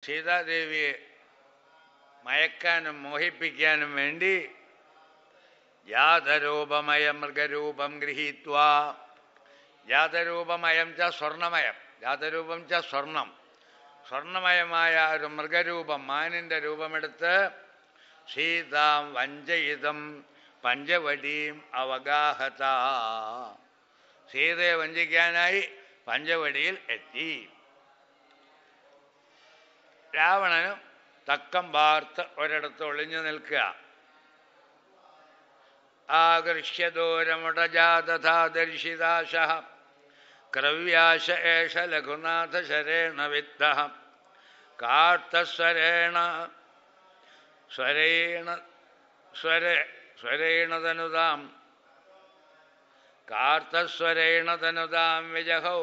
സീതാദേവിയെ മയക്കാനും മോഹിപ്പിക്കാനും വേണ്ടി ജാതരൂപമയ മൃഗരൂപം ഗൃഹീത്വ ജാതരൂപമയം ച സ്വർണമയം ജാതരൂപം ച സ്വർണം സ്വർണമയമായ ഒരു മൃഗരൂപം മാനിൻ്റെ രൂപമെടുത്ത് സീതാം വഞ്ചയിതം പഞ്ചവടിയും അവഗാഹത സീതയെ വഞ്ചിക്കാനായി പഞ്ചവടിയിൽ എത്തി രാവണനും തക്കം പാർത്ത് ഒരിടത്ത് ഒളിഞ്ഞു നിൽക്കുക ആകർഷ്യദൂരമുടജാതഥാദർശിതാശ ക്രവ്യാശ ഏഷ ലഘുനാഥശരേണ വിദ്ധ കാർത്തസ്വരേണ സ്വരേണ സ്വര സ്വരേണതനുതാം കാർത്തസ്വരേണതനുതാം വിജഹൗ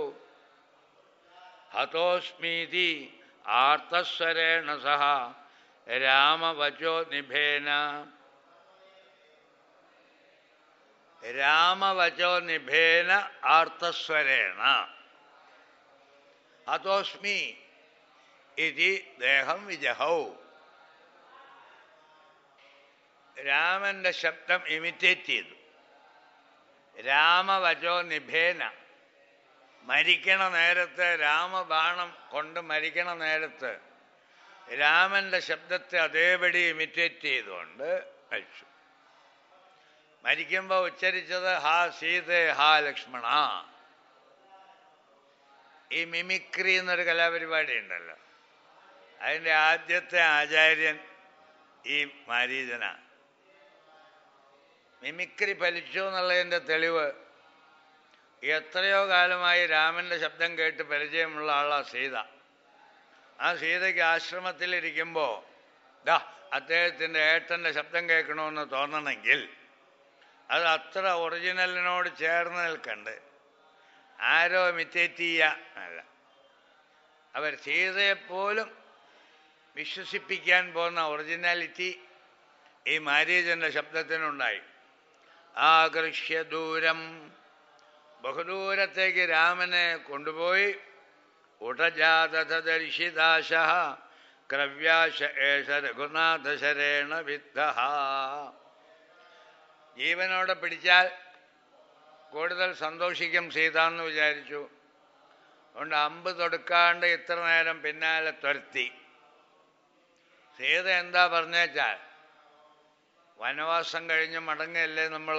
ഹതോസ്മീതി ആർത്തസ്വരേണ സഹ രാമവചോ നിഭേന രാമവചോ നിഭേന ആർത്തസ്വരേണ ഹതോസ്മി ഇതി ദേഹം വിജഹൗ രാമന്റെ ശബ്ദം ഇമിറ്റേറ്റ് ചെയ്തു രാമവചോ നിഭേന മരിക്കണ നേരത്ത് രാമബാണം കൊണ്ട് മരിക്കണ നേരത്ത് രാമന്റെ ശബ്ദത്തെ അതേപടി ഇമിറ്റേറ്റ് ചെയ്തുകൊണ്ട് മരിച്ചു മരിക്കുമ്പോൾ ഉച്ചരിച്ചത് ഹാ സീതേ ഹാ ലക്ഷ്മണ ഈ മിമിക്രി എന്നൊരു കലാപരിപാടി ഉണ്ടല്ലോ അതിൻ്റെ ആദ്യത്തെ ആചാര്യൻ ഈ മാരീജനാണ് മിമിക്രി ഫലിച്ചു എന്നുള്ളതിൻ്റെ തെളിവ് എത്രയോ കാലമായി രാമൻ്റെ ശബ്ദം കേട്ട് പരിചയമുള്ള ആളാണ് സീത ആ സീതയ്ക്ക് ആശ്രമത്തിലിരിക്കുമ്പോൾ ദാ അദ്ദേഹത്തിൻ്റെ ഏട്ടൻ്റെ ശബ്ദം കേൾക്കണമെന്ന് തോന്നണമെങ്കിൽ അത് അത്ര ഒറിജിനലിനോട് ചേർന്ന് നിൽക്കണ്ട് ആരോ ഇമിറ്റേറ്റ് ചെയ്യുക അല്ല അവർ സീതയെപ്പോലും വിശ്വസിപ്പിക്കാൻ പോകുന്ന ഒറിജിനാലിറ്റി ഈ മാരീജന്റെ ശബ്ദത്തിനുണ്ടായി ആകർഷ്യ ദൂരം ബഹുദൂരത്തേക്ക് രാമനെ കൊണ്ടുപോയി ഉടജാതദർശിദാശ ക്രവ്യാശ ഏഷ രഘുനാഥശരേണ വിദ്ധ ജീവനോടെ പിടിച്ചാൽ കൂടുതൽ സന്തോഷിക്കും സീത എന്ന് വിചാരിച്ചു അതുകൊണ്ട് അമ്പ് തൊടുക്കാണ്ട് ഇത്ര നേരം പിന്നാലെ തുരത്തി സീത എന്താ പറഞ്ഞേച്ചാൽ വനവാസം കഴിഞ്ഞ് മടങ്ങയല്ലേ നമ്മൾ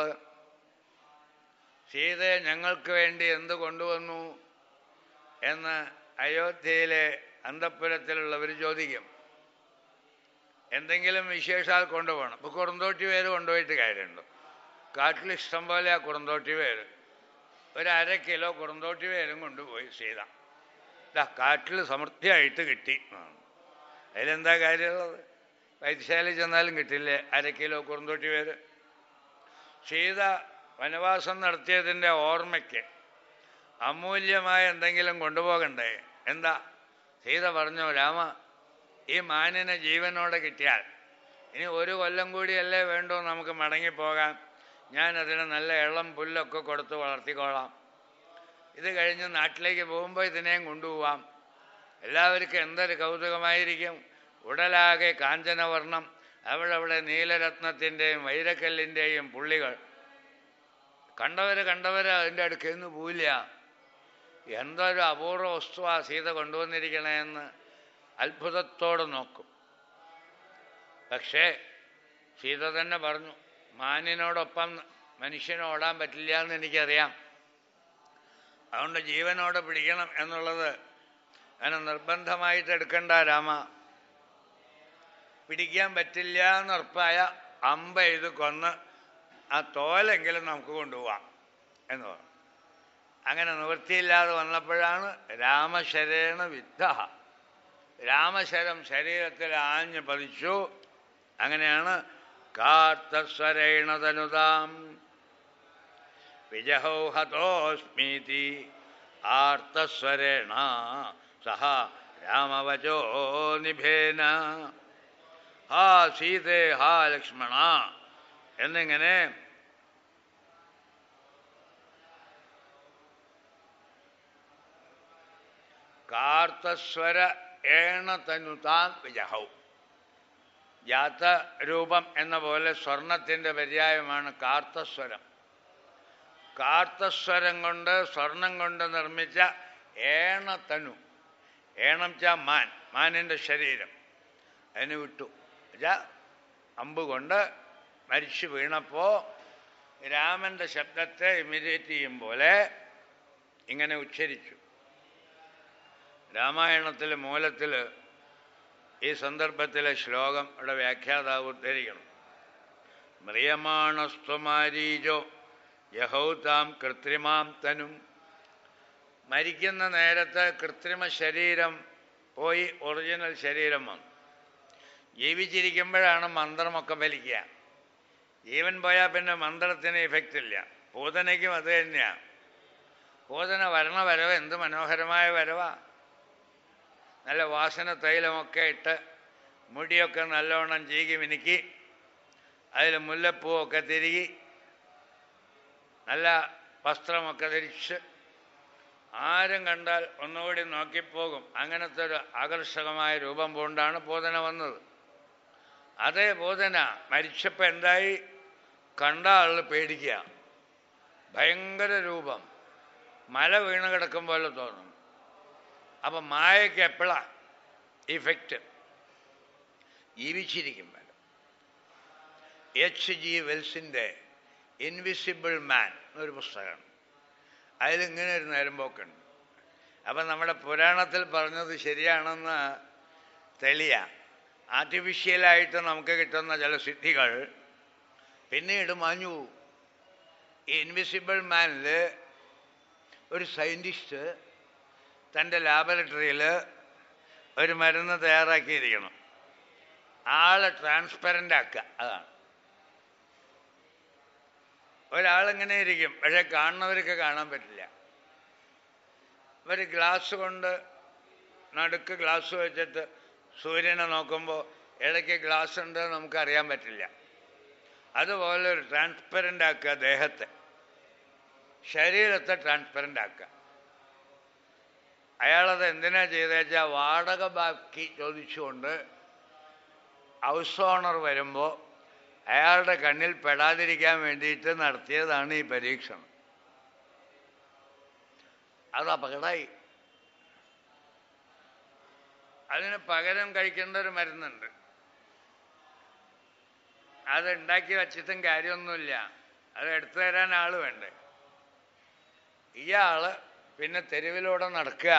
സീതയെ ഞങ്ങൾക്ക് വേണ്ടി എന്ത് കൊണ്ടുവന്നു എന്ന് അയോധ്യയിലെ അന്തപ്പുരത്തിലുള്ളവർ ചോദിക്കും എന്തെങ്കിലും വിശേഷാൽ കൊണ്ടുപോകണം ഇപ്പോൾ കുറുന്തോട്ടി പേര് കൊണ്ടുപോയിട്ട് കാര്യമുണ്ടോ കാട്ടിൽ ഇഷ്ടം പോലെ ആ കുറുന്തോട്ടി പേര് ഒരു അര കിലോ കുറുന്തോട്ടി പേരും കൊണ്ടുപോയി സീത ഇതാ കാട്ടിൽ സമൃദ്ധിയായിട്ട് കിട്ടി അതിലെന്താ കാര്യമുള്ളത് വൈദ്യശാലയിൽ ചെന്നാലും കിട്ടില്ലേ അര കിലോ കുറുന്തോട്ടി പേര് സീത വനവാസം നടത്തിയതിൻ്റെ ഓർമ്മയ്ക്ക് അമൂല്യമായ എന്തെങ്കിലും കൊണ്ടുപോകണ്ടേ എന്താ സീത പറഞ്ഞു രാമ ഈ മാനിനെ ജീവനോടെ കിട്ടിയാൽ ഇനി ഒരു കൊല്ലം കൂടിയല്ലേ വേണ്ടോ നമുക്ക് മടങ്ങിപ്പോകാം ഞാൻ അതിന് നല്ല ഇളം പുല്ലൊക്കെ കൊടുത്ത് വളർത്തിക്കോളാം ഇത് കഴിഞ്ഞ് നാട്ടിലേക്ക് പോകുമ്പോൾ ഇതിനെയും കൊണ്ടുപോവാം എല്ലാവർക്കും എന്തൊരു കൗതുകമായിരിക്കും ഉടലാകെ കാഞ്ചനവർണം അവിടെ നീലരത്നത്തിൻ്റെയും വൈരക്കല്ലിൻ്റെയും പുള്ളികൾ കണ്ടവർ കണ്ടവർ അതിൻ്റെ അടുക്കൽ നിന്ന് പോവില്ല എന്തൊരു അപൂർവ വസ്തുവാ സീത കൊണ്ടുവന്നിരിക്കണേന്ന് അത്ഭുതത്തോടെ നോക്കും പക്ഷേ സീത തന്നെ പറഞ്ഞു മാനിനോടൊപ്പം മനുഷ്യന് ഓടാൻ പറ്റില്ല എന്ന് എനിക്കറിയാം അതുകൊണ്ട് ജീവനോടെ പിടിക്കണം എന്നുള്ളത് അതിനെ നിർബന്ധമായിട്ട് എടുക്കണ്ട രാമ പിടിക്കാൻ പറ്റില്ല എന്നുറപ്പായ അമ്പ ഇത് കൊന്ന് ആ തോലെങ്കിലും നമുക്ക് കൊണ്ടുപോവാം എന്ന് പറഞ്ഞു അങ്ങനെ നിവൃത്തിയില്ലാതെ വന്നപ്പോഴാണ് രാമശരേണ വിദ്ധ രാമശരം ശരീരത്തിൽ ആഞ്ഞു പതിച്ചു അങ്ങനെയാണ് കാർത്തസ്വരേണതനുതാം വിജഹൗ ഹതോസ്മീതി ആർത്തസ്വരേണ സഹ രാമവചോ നിഭേന ഹാ സീതേ ഹാ ലക്ഷ്മണ എന്നിങ്ങനെ കാർത്തസ്വര ഏണ തനുതാം വിജഹൗ ജാത രൂപം എന്ന പോലെ സ്വർണത്തിൻ്റെ പര്യായമാണ് കാർത്തസ്വരം കാർത്തസ്വരം കൊണ്ട് സ്വർണം കൊണ്ട് നിർമ്മിച്ച ഏണത്തനു ഏണം ച മാൻ മാനിൻ്റെ ശരീരം അതിന് വിട്ടു എന്നുവെച്ചാ അമ്പ് കൊണ്ട് മരിച്ചു വീണപ്പോൾ രാമൻ്റെ ശബ്ദത്തെ ഇമിറ്റേറ്റ് ചെയ്യും പോലെ ഇങ്ങനെ ഉച്ചരിച്ചു രാമായണത്തിലെ മൂലത്തിൽ ഈ സന്ദർഭത്തിലെ ശ്ലോകം ഇവിടെ വ്യാഖ്യാതാവ് ഉദ്ധരിക്കണം മ്രിയമാണസ്ത്വമാരീജോ യഹൗതാം കൃത്രിമാം തനും മരിക്കുന്ന നേരത്ത് കൃത്രിമ ശരീരം പോയി ഒറിജിനൽ ശരീരം വന്നു ജീവിച്ചിരിക്കുമ്പോഴാണ് മന്ത്രമൊക്കെ വലിക്കുക ജീവൻ പോയാൽ പിന്നെ മന്ത്രത്തിന് ഇഫക്റ്റ് ഇല്ല പൂതനയ്ക്കും അത് തന്നെയാണ് പൂതന വരണ വരവ് എന്ത് മനോഹരമായ വരവാ നല്ല വാസന തൈലമൊക്കെ ഇട്ട് മുടിയൊക്കെ നല്ലവണ്ണം ചീകി മിനുക്കി അതിൽ മുല്ലപ്പൂവൊക്കെ തിരികി നല്ല വസ്ത്രമൊക്കെ ധരിച്ച് ആരും കണ്ടാൽ ഒന്നുകൂടി നോക്കിപ്പോകും അങ്ങനത്തെ ഒരു ആകർഷകമായ രൂപം കൊണ്ടാണ് പൂതന വന്നത് അതേ പൂതന മരിച്ചപ്പോൾ എന്തായി കണ്ട ആൾ പേടിക്കുക ഭയങ്കര രൂപം മല വീണ് കിടക്കും പോലെ തോന്നും അപ്പം മായയ്ക്ക് എപ്പോഴാ ഇഫക്റ്റ് ജീവിച്ചിരിക്കും വേണം എച്ച് ജി വെൽസിൻ്റെ ഇൻവിസിബിൾ മാൻ എന്നൊരു പുസ്തകമാണ് അതിലിങ്ങനെ ഒരു നേരമ്പോക്കുണ്ട് അപ്പം നമ്മുടെ പുരാണത്തിൽ പറഞ്ഞത് ശരിയാണെന്ന് തെളിയ ആർട്ടിഫിഷ്യലായിട്ട് നമുക്ക് കിട്ടുന്ന ചില സിദ്ധികൾ പിന്നീട് മാഞ്ഞു പോകും ഈ ഇൻവിസിബിൾ മാനിൽ ഒരു സയൻറ്റിസ്റ്റ് തൻ്റെ ലാബറട്ടറിയിൽ ഒരു മരുന്ന് തയ്യാറാക്കിയിരിക്കണം ആളെ ട്രാൻസ്പെറൻ്റ് ആക്കുക അതാണ് ഒരാളിങ്ങനെ ഇരിക്കും പക്ഷെ കാണുന്നവർക്ക് കാണാൻ പറ്റില്ല ഒരു ഗ്ലാസ് കൊണ്ട് നടുക്ക് ഗ്ലാസ് വെച്ചിട്ട് സൂര്യനെ നോക്കുമ്പോൾ ഇടയ്ക്ക് ഗ്ലാസ് ഉണ്ട് നമുക്ക് അറിയാൻ പറ്റില്ല അതുപോലെ ഒരു ട്രാൻസ്പെറൻ്റ് ആക്കുക ദേഹത്തെ ശരീരത്തെ ട്രാൻസ്പെറൻ്റ് ആക്കുക അയാളത് എന്തിനാ ചെയ്തേച്ചാൽ വാടക ബാക്കി ചോദിച്ചുകൊണ്ട് ഹൗസ് ഓണർ വരുമ്പോൾ അയാളുടെ കണ്ണിൽ പെടാതിരിക്കാൻ വേണ്ടിയിട്ട് നടത്തിയതാണ് ഈ പരീക്ഷണം അത് അപകടമായി അതിന് പകരം കഴിക്കേണ്ട ഒരു മരുന്നുണ്ട് അത് ഉണ്ടാക്കി വച്ചിട്ടും കാര്യമൊന്നുമില്ല അത് എടുത്തു തരാൻ ആൾ വേണ്ടേ ഇയാള് പിന്നെ തെരുവിലൂടെ നടക്കുക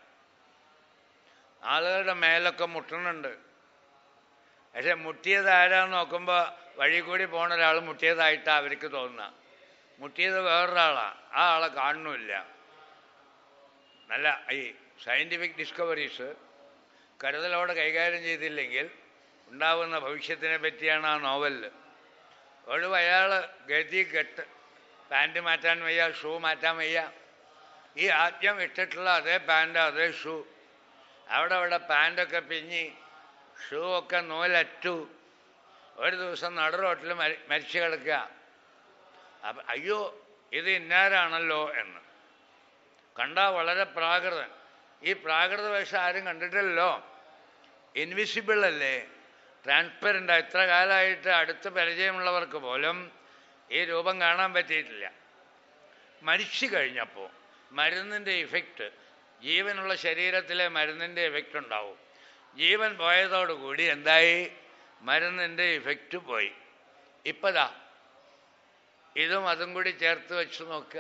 ആളുകളുടെ മേലൊക്കെ മുട്ടുന്നുണ്ട് പക്ഷെ മുട്ടിയത് ആരാന്ന് നോക്കുമ്പോൾ വഴി കൂടി പോണ ഒരാൾ മുട്ടിയതായിട്ടാണ് അവർക്ക് തോന്നുക മുട്ടിയത് വേറൊരാളാണ് ആ ആളെ കാണുന്നില്ല നല്ല ഈ സയൻറ്റിഫിക് ഡിസ്കവറീസ് കരുതലോടെ കൈകാര്യം ചെയ്തില്ലെങ്കിൽ ഉണ്ടാവുന്ന ഭവിഷ്യത്തിനെ പറ്റിയാണ് ആ നോവലിൽ ഒഴിവ് അയാൾ ഗതി കെട്ട് പാൻറ് മാറ്റാൻ വയ്യ ഷൂ മാറ്റാൻ വയ്യ ഈ ആദ്യം ഇട്ടിട്ടുള്ള അതേ പാൻറ് അതേ ഷൂ അവിടെ അവിടെ പാൻറ്റൊക്കെ പിഞ്ഞി ഷൂ ഒക്കെ നൂലറ്റു ഒരു ദിവസം നടു റോട്ടിൽ മരി മരിച്ചു കിടക്കുക അപ്പം അയ്യോ ഇത് ഇന്നാരാണല്ലോ എന്ന് കണ്ടാൽ വളരെ പ്രാകൃതൻ ഈ പ്രാകൃത വേഷം ആരും കണ്ടിട്ടില്ലല്ലോ ഇൻവിസിബിൾ അല്ലേ ട്രാൻസ്പെറൻ്റ് ഇത്ര കാലമായിട്ട് അടുത്ത് പരിചയമുള്ളവർക്ക് പോലും ഈ രൂപം കാണാൻ പറ്റിയിട്ടില്ല മരിച്ചു കഴിഞ്ഞപ്പോൾ മരുന്നിൻ്റെ ഇഫക്റ്റ് ജീവനുള്ള ശരീരത്തിലെ മരുന്നിൻ്റെ ഇഫക്റ്റ് ഉണ്ടാവും ജീവൻ പോയതോടുകൂടി എന്തായി മരുന്നിൻ്റെ ഇഫക്റ്റ് പോയി ഇപ്പതാ ഇതും അതും കൂടി ചേർത്ത് വെച്ച് നോക്കുക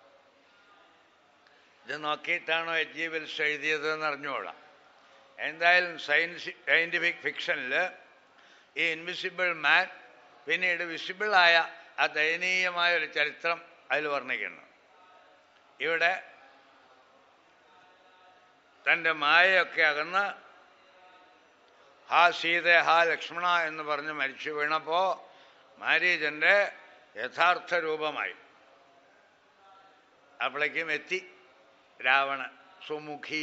ഇത് നോക്കിയിട്ടാണോ എച്ച് ജി വെൽസ് എഴുതിയത് എന്ന് അറിഞ്ഞുകൊള്ളാം എന്തായാലും സയൻസ് സയൻറ്റിഫിക് ഫിക്ഷനിൽ ഈ ഇൻവിസിബിൾ മാൻ പിന്നീട് വിസിബിളായ ആ ദയനീയമായ ഒരു ചരിത്രം അതിൽ വർണ്ണിക്കുന്നു ഇവിടെ തൻ്റെ മായയൊക്കെ അകന്ന് ഹാ സീത ഹാ ലക്ഷ്മണ എന്ന് പറഞ്ഞ് മരിച്ചു വീണപ്പോൾ മാരീജൻ്റെ യഥാർത്ഥ രൂപമായി അപ്പോഴേക്കും എത്തി രാവണൻ സുമുഖി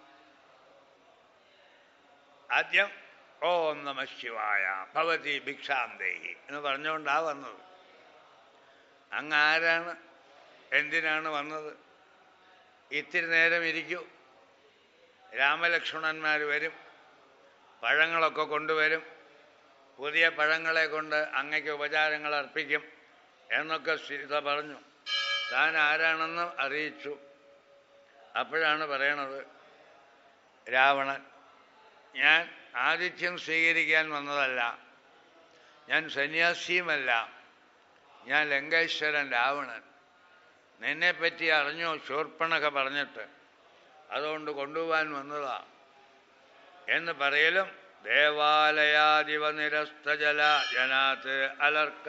ആദ്യം ഓം നമ ശിവായ ഭവതി ഭിക്ഷാം ദേഹി എന്ന് പറഞ്ഞുകൊണ്ടാ വന്നത് അങ്ങ് ആരാണ് എന്തിനാണ് വന്നത് ഇത്തിരി നേരം ഇരിക്കൂ രാമലക്ഷ്മണന്മാർ വരും പഴങ്ങളൊക്കെ കൊണ്ടുവരും പുതിയ പഴങ്ങളെ കൊണ്ട് അങ്ങയ്ക്ക് ഉപചാരങ്ങൾ അർപ്പിക്കും എന്നൊക്കെ സീത പറഞ്ഞു താൻ ആരാണെന്ന് അറിയിച്ചു അപ്പോഴാണ് പറയണത് രാവണൻ ഞാൻ ആതിഥ്യം സ്വീകരിക്കാൻ വന്നതല്ല ഞാൻ സന്യാസിയുമല്ല ഞാൻ ലങ്കേശ്വരൻ രാവണൻ നിന്നെപ്പറ്റി അറിഞ്ഞോ ശൂർപ്പണക പറഞ്ഞിട്ട് അതുകൊണ്ട് കൊണ്ടുപോകാൻ വന്നതാ എന്ന് പറയലും ദേവാലയാദിവ നിരസ്തജല ജനാത്ത് അലർക്ക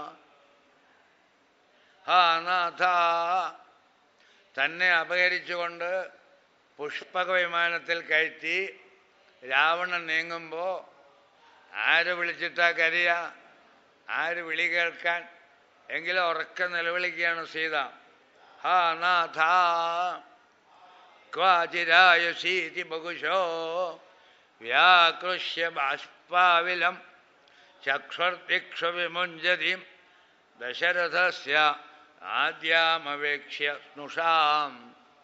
ഹാ നാഥ തന്നെ അപഹരിച്ചുകൊണ്ട് പുഷ്പക വിമാനത്തിൽ കയറ്റി രാവണൻ നീങ്ങുമ്പോൾ ആര് വിളിച്ചിട്ടാ കരിയ ആര് വിളി കേൾക്കാൻ എങ്കിലും ഉറക്ക നിലവിളിക്കുകയാണ് സീത ഹാ നാഥ ക്വാചിരായസീതി ബഹുശോ വ്യാകൃഷ്യ ബാഷ്പാവിലം ചക്ഷുർദിക്ഷു വിമുഞ്ചതി ദശരഥസ്യ ആദ്യാമവേക്ഷ്യ സ്നുഷാം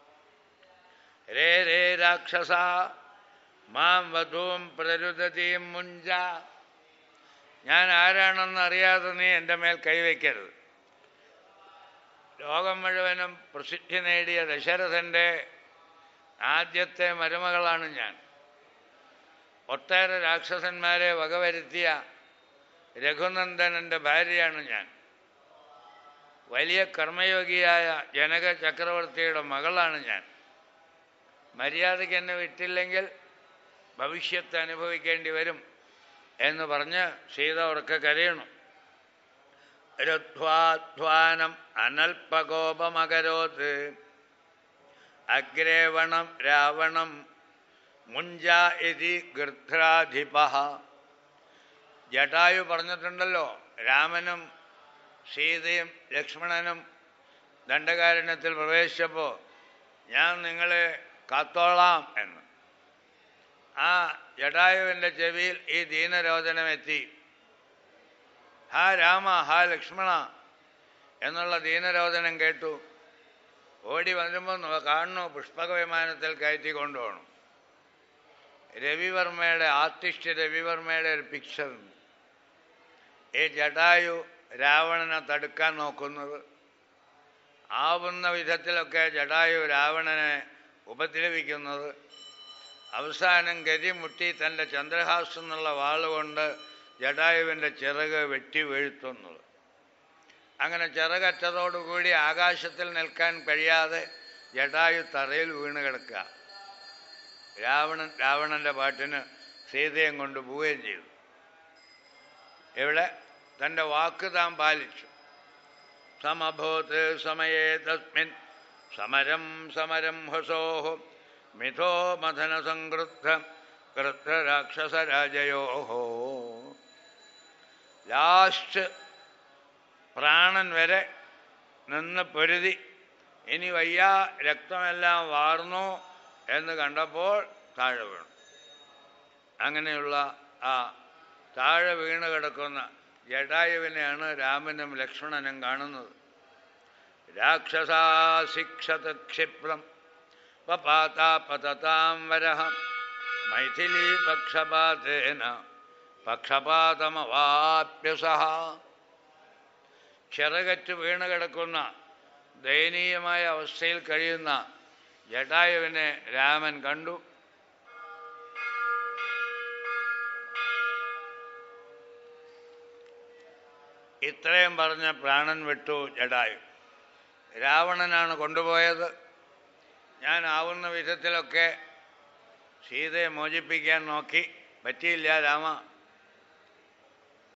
രേ രേ രാക്ഷസ മാം വധൂം പ്രരുതതീം മുഞ്ച ഞാൻ ആരാണെന്ന് അറിയാതെ നീ എൻ്റെ മേൽ കൈവയ്ക്കരുത് ലോകം മുഴുവനും പ്രസിദ്ധി നേടിയ ദശരഥൻ്റെ ആദ്യത്തെ മരുമകളാണ് ഞാൻ ഒട്ടേറെ രാക്ഷസന്മാരെ വകവരുത്തിയ രഘുനന്ദനൻ്റെ ഭാര്യയാണ് ഞാൻ വലിയ കർമ്മയോഗിയായ ജനക ചക്രവർത്തിയുടെ മകളാണ് ഞാൻ മര്യാദയ്ക്ക് എന്നെ വിട്ടില്ലെങ്കിൽ ഭവിഷ്യത്ത് അനുഭവിക്കേണ്ടി വരും എന്ന് പറഞ്ഞ് സീത ഉറക്കെ കരയണു രുധ്വാധ്വാനം അനൽപകോപമകരോത് അഗ്രേവണം രാവണം മുഞ്ച ഇതി ഗൃധ്രാധിപ ജടായു പറഞ്ഞിട്ടുണ്ടല്ലോ രാമനും സീതയും ലക്ഷ്മണനും ദണ്ഡകാരണ്യത്തിൽ പ്രവേശിച്ചപ്പോൾ ഞാൻ നിങ്ങളെ കാത്തോളാം എന്ന് ആ ജടായുവിൻ്റെ ചെവിയിൽ ഈ ദീനരോചനം എത്തി ഹാ രാമ ഹാ ലക്ഷ്മണ എന്നുള്ള ദീനരോചനം കേട്ടു ഓടി വരുമ്പോൾ കാണുന്നു പുഷ്പക വിമാനത്തിൽ കയറ്റി കൊണ്ടുപോകണം രവിവർമ്മയുടെ ആർട്ടിസ്റ്റ് രവിവർമ്മയുടെ ഒരു പിക്ചർ ഈ ജടായു രാവണനെ തടുക്കാൻ നോക്കുന്നത് ആവുന്ന വിധത്തിലൊക്കെ ജടായു രാവണനെ ഉപദ്രവിക്കുന്നത് അവസാനം ഗതിമുട്ടി തൻ്റെ ചന്ദ്രഹാസം എന്നുള്ള വാളുകൊണ്ട് ജടായുവിൻ്റെ ചിറക് വെട്ടി വീഴ്ത്തുന്നത് അങ്ങനെ ചിറകറ്റതോടുകൂടി ആകാശത്തിൽ നിൽക്കാൻ കഴിയാതെ ജടായു തറയിൽ വീണ് കിടക്കുക രാവണൻ രാവണൻ്റെ പാട്ടിന് സീതയും കൊണ്ട് പോവുകയും ചെയ്തു ഇവിടെ തൻ്റെ വാക്ക് താൻ പാലിച്ചു സമഭൂത് സമയേ തസ്മിൻ സമരം സമരം ഹസോഹോ മിഥോ മഥന സംകൃദ്ധ കൃദ്ധ രാക്ഷസരാജയോ ലാസ്റ്റ് പ്രാണൻ വരെ നിന്ന് പൊരുതി ഇനി വയ്യ രക്തമെല്ലാം വാർന്നു എന്ന് കണ്ടപ്പോൾ താഴെ വീണു അങ്ങനെയുള്ള ആ താഴെ വീണ് കിടക്കുന്ന ജടായുവിനെയാണ് രാമനും ലക്ഷ്മണനും കാണുന്നത് രാക്ഷസാശിക്ഷത ക്ഷിപ്രം പപാതാപതതാം വരഹ മൈഥിലീ പക്ഷപാതേന പക്ഷപാതമവാപ്യസഹ ചിറകറ്റ് വീണ് കിടക്കുന്ന ദയനീയമായ അവസ്ഥയിൽ കഴിയുന്ന ജടായുവിനെ രാമൻ കണ്ടു ഇത്രയും പറഞ്ഞ പ്രാണൻ വിട്ടു ജടായു രാവണനാണ് കൊണ്ടുപോയത് ഞാൻ ആവുന്ന വിധത്തിലൊക്കെ സീതയെ മോചിപ്പിക്കാൻ നോക്കി പറ്റിയില്ല രാമ